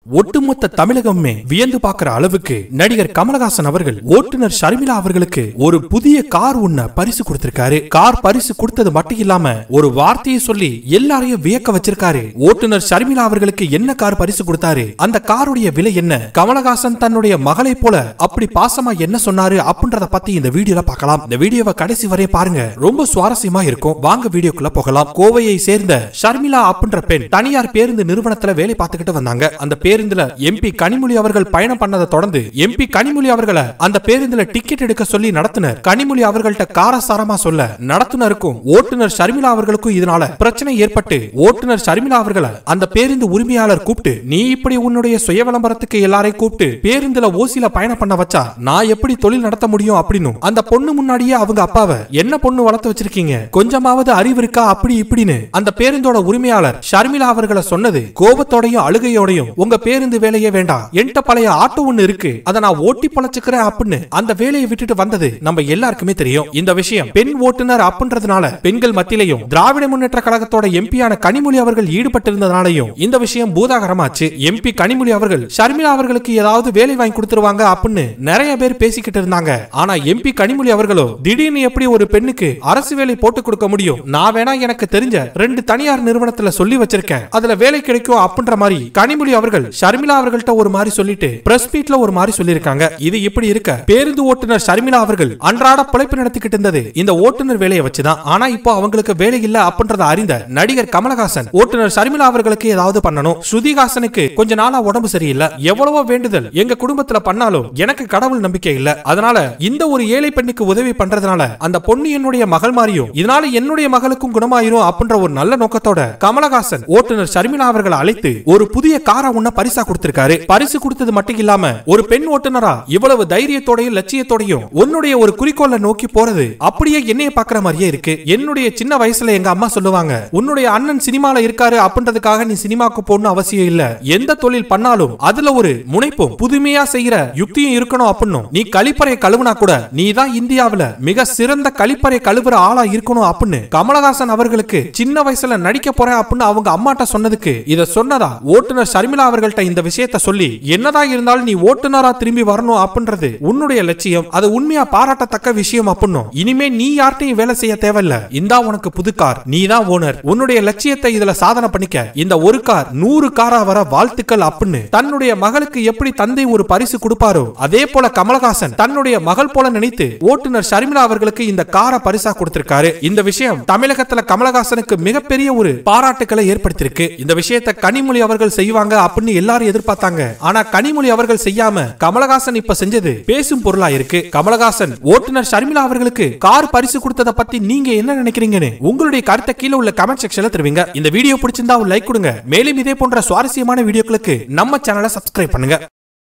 ஒட்டுமொத்த தமிழகமே வியந்து பார்க்கிற அளவுக்கு நடிகர் கமலஹாசன் அவர்கள் ஓட்டுநர் ஷர்மிளா அவர்களுக்கு ஒரு புதிய கார் ஒண்ண பரிசு கொடுத்திருக்காரு கார் பரிசு கொடுத்தது மட்டும் இல்லாம ஒரு வார்த்தையை சொல்லி எல்லாரையும் வியக்க வச்சிருக்காரு ஓட்டுநர் ஷர்மிளா அவர்களுக்கு என்ன கார் பரிசு கொடுத்தாரு அந்த காருடைய விலை என்ன கமலஹாசன் தன்னுடைய மகளை போல அப்படி பாசமா என்ன சொன்னாரு அப்படின்றத பத்தி இந்த வீடியோல பார்க்கலாம் இந்த வீடியோவை கடைசி வரை பாருங்க ரொம்ப சுவாரஸ்யமா இருக்கும் வாங்க வீடியோக்குள்ள போகலாம் கோவையை சேர்ந்த ஷர்மிளா அப்படின்ற பெண் தனியார் பேருந்து நிறுவனத்துல வேலை பார்த்துக்கிட்டு வந்தாங்க அந்த பேருந்துல எம்பி கனிமொழி அவர்கள் பயணம் பண்ணதை தொடர்ந்து எம்பி கனிமொழி அவர்களை அந்த பேருந்துல டிக்கெட் எடுக்க சொல்லி நடத்துனர் கனிமொழி அவர்கள்ட்ட காரசாரமா சொல்ல நடத்துனருக்கும் ஓட்டுநர் ஷர்மிளா அவர்களுக்கும் இதனால பிரச்சனை ஏற்பட்டு ஓட்டுநர் ஷர்மிளா அவர்களை அந்த பேருந்து உரிமையாளர் கூப்பிட்டு நீ இப்படி உன்னுடைய சுய விளம்பரத்துக்கு எல்லாரையும் கூப்பிட்டு பேருந்துல ஓசில பயணம் பண்ண வச்சா நான் எப்படி தொழில் நடத்த முடியும் அப்படின்னு அந்த பொண்ணு முன்னாடியே அவங்க அப்பாவை என்ன பொண்ணு வளர்த்து வச்சிருக்கீங்க கொஞ்சமாவது அறிவு இருக்கா அப்படி இப்படின்னு அந்த பேருந்தோட உரிமையாளர் ஷர்மிளா அவர்களை சொன்னது கோபத்தோடையும் அழுகையோடையும் உங்க பேருந்து வேலையே வேண்டாம் என்கிட்ட பழைய ஆட்டோ ஒண்ணு இருக்கு அதை நான் ஓட்டி பொழைச்சுக்கிறேன் அப்படின்னு அந்த வேலையை விட்டுட்டு வந்தது நம்ம எல்லாருக்குமே தெரியும் இந்த விஷயம் பெண் ஓட்டுநர் அப்படின்றதுனால பெண்கள் மத்தியிலையும் திராவிட முன்னேற்ற கழகத்தோட எம்பியான கனிமொழி அவர்கள் ஈடுபட்டிருந்ததுனாலையும் இந்த விஷயம் பூதாகரமாச்சு எம்பி கனிமொழி அவர்கள் ஷர்மிளா அவர்களுக்கு ஏதாவது வேலை வாங்கி கொடுத்துருவாங்க அப்படின்னு நிறைய பேர் பேசிக்கிட்டு இருந்தாங்க ஆனா எம்பி கனிமொழி அவர்களோ திடீர்னு எப்படி ஒரு பெண்ணுக்கு அரசு வேலை போட்டு கொடுக்க முடியும் நான் வேணா எனக்கு தெரிஞ்ச ரெண்டு தனியார் நிறுவனத்துல சொல்லி வச்சிருக்கேன் அதுல வேலை கிடைக்கும் அப்படின்ற மாதிரி கனிமொழி அவர்கள் ஷர்மிளா அவர்கள்ட்ட ஒரு மாதிரி சொல்லிட்டு பிரஸ் மீட்ல ஒரு மாதிரி சொல்லியிருக்காங்க இது இப்படி இருக்க பேருந்து ஓட்டுநர் ஷர்மிளா அவர்கள் அன்றாட பிழைப்பு நடத்திக்கிட்டு இருந்தது இந்த ஓட்டுநர் வேலையை வச்சுதான் ஆனா இப்போ அவங்களுக்கு வேலை இல்ல அப்படின்றத அறிந்த நடிகர் கமலஹாசன் ஓட்டுநர் ஷர்மிளா அவர்களுக்கு ஏதாவது பண்ணணும் ஸ்ருதிஹாசனுக்கு கொஞ்ச நாளா உடம்பு சரியில்லை எவ்வளவோ வேண்டுதல் எங்க குடும்பத்துல பண்ணாலும் எனக்கு கடவுள் நம்பிக்கை இல்ல அதனால இந்த ஒரு ஏழை பெண்ணுக்கு உதவி பண்றதுனால அந்த பொண்ணு என்னுடைய மகள் மாறியும் இதனால என்னுடைய மகளுக்கும் குணமாயிரும் அப்படின்ற ஒரு நல்ல நோக்கத்தோட கமலஹாசன் ஓட்டுநர் ஷர்மிளா அவர்களை அழைத்து ஒரு புதிய காரை ஒண்ண பரிசா கொடுத்திருக்காரு பரிசு கொடுத்தது மட்டும் இல்லாம ஒரு பெண் ஓட்டுநரா இவ்வளவு தைரியத்தோடையும் லட்சியத்தோடையும் உன்னுடைய ஒரு குறிக்கோளை நோக்கி போறது அப்படியே என்னைய பாக்குற மாதிரியே இருக்கு என்னுடைய சின்ன வயசுல எங்க அம்மா சொல்லுவாங்க உன்னுடைய அண்ணன் சினிமால இருக்காரு அப்படின்றதுக்காக நீ சினிமாக்கு போகணும் அவசியம் இல்ல எந்த தொழில் பண்ணாலும் அதுல ஒரு முனைப்பும் புதுமையா செய்யற யுக்தியும் இருக்கணும் அப்படின்னும் நீ கழிப்பறை கழுவுனா கூட நீ தான் இந்தியாவுல மிக சிறந்த கழிப்பறை கழுவுற ஆளா இருக்கணும் அப்படின்னு கமலஹாசன் அவர்களுக்கு சின்ன வயசுல நடிக்க போறேன் அப்படின்னு அவங்க அம்மாட்ட சொன்னதுக்கு இத சொன்னதா ஓட்டுநர் ஷர்மிளா அவர்கள்ட்ட இந்த விஷயத்த சொல்லி என்னதான் இருந்தாலும் நீ ஓட்டுநரா திரும்பி வரணும் அப்படின்றது உன்னுடைய லட்சியம் அது உண்மையா பாராட்டத்தக்க விஷயம் அப்படின்னும் இனிமே நீ யார்ட்டையும் வேலை செய்ய தேவையில்ல இந்தா உனக்கு புது கார் நீ தான் ஓனர் உன்னுடைய லட்சியத்தை இதுல சாதனை பண்ணிக்க இந்த ஒரு கார் நூறு காரா வர வாழ்த்துக்கள் அப்படின்னு தன்னுடைய மகளுக்கு எப்படி தந்தை ஒரு பரிசு கொடுப்பாரோ அதே போல கமலஹாசன் தன்னுடைய மகள் போல நினைத்து ஓட்டுநர் ஷர்மிளா அவர்களுக்கு இந்த காரை பரிசா கொடுத்திருக்காரு இந்த விஷயம் தமிழகத்துல கமலஹாசனுக்கு மிகப்பெரிய ஒரு பாராட்டுக்களை ஏற்படுத்தியிருக்கு இந்த விஷயத்தை கனிமொழி அவர்கள் செய்வாங்க அப்படின்னு எல்லாரும் எதிர்பார்த்தாங்க ஆனா கனிமொழி அவர்கள் செய்யாம கமலஹாசன் இப்ப செஞ்சது பேசும் பொருளா இருக்கு கமலஹாசன் ஓட்டுநர் ஷர்மிளா அவர்களுக்கு கார் பரிசு கொடுத்தத பத்தி நீங்க என்ன நினைக்கிறீங்கன்னு உங்களுடைய கருத்தை கீழே உள்ள கமெண்ட் செக்ஷன்ல தெரிவிங்க இந்த வீடியோ பிடிச்சிருந்தா ஒரு லைக் கொடுங்க மேலும் இதே போன்ற சுவாரஸ்யமான வீடியோக்களுக்கு நம்ம சேனலை சப்ஸ்கிரைப் பண்ணுங்க